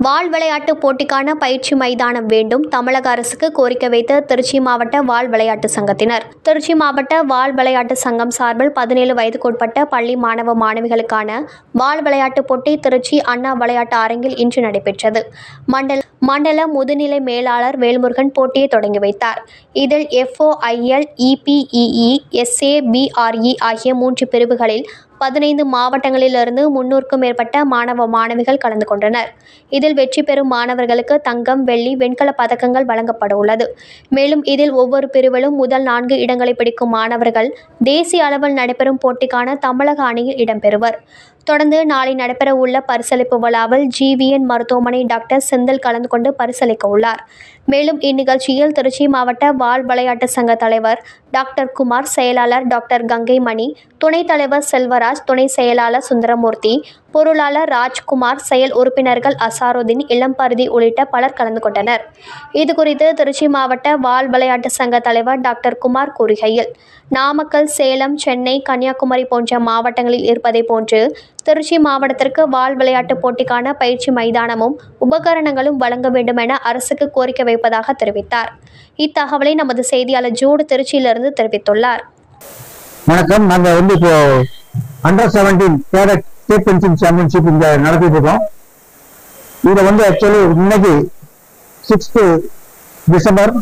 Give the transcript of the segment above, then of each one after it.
வாள் விளையாட்டு போட்டிக்கான பயிற்சி மைதானம் வேண்டும் தமிழக அரசுக்கு கோரிக்கை வைத்த திருச்சி மாவட்ட வாள் விளையாட்டு சங்கத்தினர் திருச்சி மாவட்ட வாள் விளையாட்டு சங்கம் சார்பில் பதினேழு வயதுக்குட்பட்ட பள்ளி மாணவ மாணவிகளுக்கான வாள் விளையாட்டு போட்டி திருச்சி அண்ணா விளையாட்டு அரங்கில் இன்று நடைபெற்றது மண்டல மண்டல முதுநிலை மேலாளர் வேல்முருகன் போட்டியை தொடங்கி வைத்தார் இதில் எஃப்ஓஐஎல் இபிஇஇ எஸ்ஏ பிஆர்இ ஆகிய மூன்று பிரிவுகளில் பதினைந்து மாவட்டங்களிலிருந்து முன்னூறுக்கும் மேற்பட்ட மாணவ மாணவிகள் கலந்து கொண்டனர் இதில் வெற்றி பெறும் மாணவர்களுக்கு தங்கம் வெள்ளி வெண்கல பதக்கங்கள் வழங்கப்பட உள்ளது மேலும் இதில் ஒவ்வொரு பிரிவிலும் முதல் நான்கு இடங்களை பிடிக்கும் மாணவர்கள் தேசிய அளவில் நடைபெறும் போட்டிக்கான தமிழக அணியில் இடம்பெறுவர் தொடர்ந்து நாளை நடைபெற உள்ள பரிசளிப்பு விழாவில் ஜிவிஎன் மருத்துவமனை டாக்டர் செந்தில் கலந்து கொண்டு பரிசளிக்க உள்ளார் மேலும் இந்நிகழ்ச்சியில் திருச்சி மாவட்ட வாள் விளையாட்டு சங்க தலைவர் டாக்டர் குமார் செயலாளர் டாக்டர் கங்கைமணி துணைத் தலைவர் செல்வராஜ் துணை செயலாளர் சுந்தரமூர்த்தி பொருளாளர் ராஜ்குமார் செயல் உறுப்பினர்கள் அசாருதீன் இளம்பருதி உள்ளிட்ட பலர் கலந்து கொண்டனர் இதுகுறித்து திருச்சி மாவட்ட வாள் விளையாட்டு சங்க தலைவர் டாக்டர் குமார் கூறுகையில் நாமக்கல் சேலம் சென்னை கன்னியாகுமரி போன்ற மாவட்டங்களில் இருப்பதை போன்று திருச்சி மாவட்டத்திற்கு வாள் விளையாட்டு போட்டிக்கான பயிற்சி மைதானமும் உபகரணங்களும் வழங்க வேண்டும் என அரசுக்கு கோரிக்கை வைப்பதாக தெரிவித்தார் இத்தகவலை நமது செய்தியாளர் ஜூடு திருச்சியிலிருந்து தெரிவித்துள்ளார் வணக்கம் நாங்க வந்து இப்போ under seventeen cadet state fencing championship இங்க நடத்திட்டு இருக்கோம் இதுல வந்து ஆக்சுவலி இன்னைக்கு சிக்ஸ்த் டிசம்பர்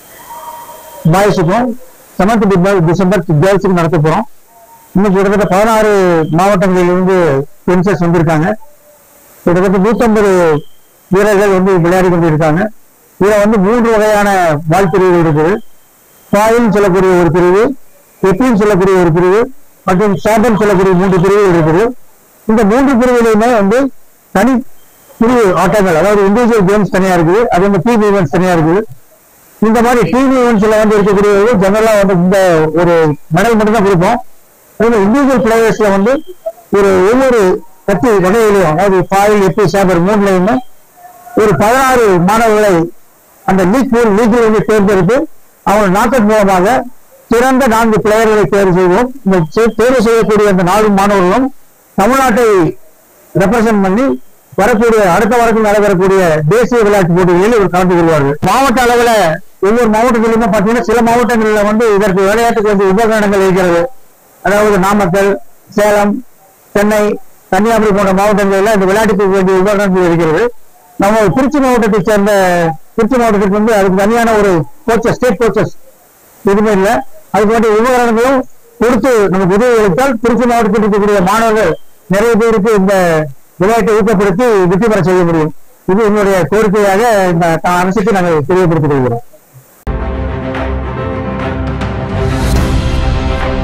பாய்ஸுக்கும் செவன்த் டிசம்பர் கேர்ள்ஸுக்கும் நடத்த போறோம் இன்னைக்கு கிட்டத்தட்ட பதினாறு மாவட்டங்களிலிருந்து பென்சர்ஸ் வந்திருக்காங்க கிட்டத்தட்ட நூற்றம்பது வீரர்கள் வந்து விளையாடி கொண்டிருக்காங்க இதுல வந்து மூன்று வகையான வாழ்பிரிவுகள் இருக்குது பாயின்னு சொல்லக்கூடிய ஒரு பிரிவு எப்பின்னு சொல்லக்கூடிய ஒரு பிரிவு மற்றும் சாம்பன் சொல்லக்கூடிய மூன்று பிரிவுகள் இருக்குது இந்த மூன்று பிரிவுலையுமே வந்து தனி பிரிவு ஆட்டங்கள் அதாவது இண்டிவிஜுவல் கேம்ஸ் தனியா இருக்குது அதே மாதிரி டீம் ஈவெண்ட்ஸ் தனியா இருக்குது இந்த மாதிரி டீம் ஈவெண்ட்ஸ்ல வந்து இருக்கக்கூடியது ஜெனரலா வந்து இந்த ஒரு மெடல் மட்டும் தான் கொடுப்போம் அதே இண்டிவிஜுவல் பிளேயர்ஸ்ல வந்து ஒரு ஒவ்வொரு கத்தி வகையிலையும் அதாவது பாயில் எப்பி சாம்பர் மூணுலையுமே ஒரு பதினாறு மாணவர்களை அந்த லீக் லீக்கில் வந்து தேர்ந்தெடுத்து அவங்க நாக்கட் மூலமாக சிறந்த நான்கு பிளேயர்களை தேர்வு செய்வோம் இந்த சே- தேர்வு செய்யக்கூடிய அந்த நாலு மாணவர்களும் தமிழ்நாட்டை ரெப்ரசென்ட் பண்ணி வரக்கூடிய அடுத்த வாரத்தில் நடைபெறக்கூடிய தேசிய விளையாட்டு போட்டிகளில் இவர் கலந்து கொள்வார்கள் மாவட்ட அளவுல ஒவ்வொரு மாவட்டத்திலுமே பார்த்தீங்கன்னா சில மாவட்டங்களில் வந்து இதற்கு விளையாட்டுக்கு வந்து உபகரணங்கள் இருக்கிறது அதாவது நாமக்கல் சேலம் சென்னை கன்னியாகுமரி போன்ற மாவட்டங்களில் இந்த விளையாட்டுக்கு வேண்டிய உபகரணங்கள் இருக்கிறது நம்ம திருச்சி மாவட்டத்தை சேர்ந்த திருச்சி மாவட்டத்துக்கு வந்து அதுக்கு தனியான ஒரு கோச்சஸ் ஸ்டேட் கோச்சஸ் எதுவுமே இல்லை அதுக்கு வேண்டிய உபகரணங்களும் கொடுத்து நமக்கு உதவி அளித்தால் திருச்சி மாவட்டத்தில் இருக்கக்கூடிய மாணவர்கள் நிறைய பேருக்கு இந்த விளையாட்டை ஊக்கப்படுத்தி வெற்றி பெற செய்ய முடியும் இது என்னுடைய கோரிக்கையாக இந்த அரசுக்கு நாங்கள் தெரியப்படுத்திக் கொள்கிறோம்